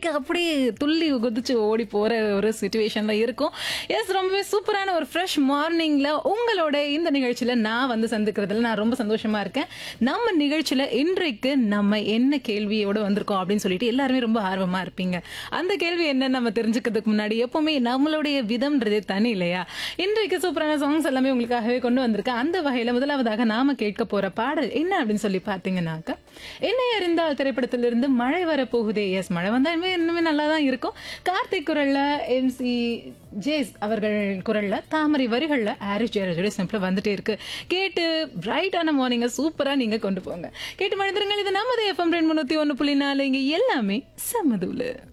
இன்றைக்கு அப்படியே துள்ளி குதிச்சு ஓடி போற ஒரு சுச்சுவேஷன்ல இருக்கும் எஸ் ரொம்பவே சூப்பரான ஒரு ஃப்ரெஷ் மார்னிங்ல உங்களோட இந்த நிகழ்ச்சியில நான் வந்து சந்திக்கிறதுல நான் ரொம்ப சந்தோஷமா இருக்கேன் நம்ம நிகழ்ச்சியில இன்றைக்கு நம்ம என்ன கேள்வியோட வந்திருக்கோம் அப்படின்னு சொல்லிட்டு எல்லாருமே ரொம்ப ஆர்வமா இருப்பீங்க அந்த கேள்வி என்ன நம்ம தெரிஞ்சுக்கிறதுக்கு முன்னாடி எப்பவுமே நம்மளுடைய விதம்ன்றதே தனி இல்லையா இன்றைக்கு சூப்பரான சாங்ஸ் எல்லாமே உங்களுக்காகவே கொண்டு வந்திருக்கேன் அந்த வகையில முதலாவதாக நாம கேட்க போற பாடல் என்ன அப்படின்னு சொல்லி பாத்தீங்கன்னாக்கா என்னை அறிந்தால் திரைப்படத்திலிருந்து மழை வர போகுதே எஸ் மழை வந்தா இனிமே இன்னுமே நல்லா தான் இருக்கும் கார்த்திக் குரல்ல எம்சி ஜேஸ் அவர்கள் குரல்ல தாமரை வரிகள்ல ஆரிஸ் ஜெயராஜோட சிம்பிளா வந்துட்டே இருக்கு கேட்டு பிரைட்டான மார்னிங்க சூப்பரா நீங்க கொண்டு போங்க கேட்டு மழுந்துருங்கள் இது நமது எஃப்எம் ரெண்டு முன்னூத்தி ஒன்னு புள்ளி நாலு இங்க எல்லாமே சமதுல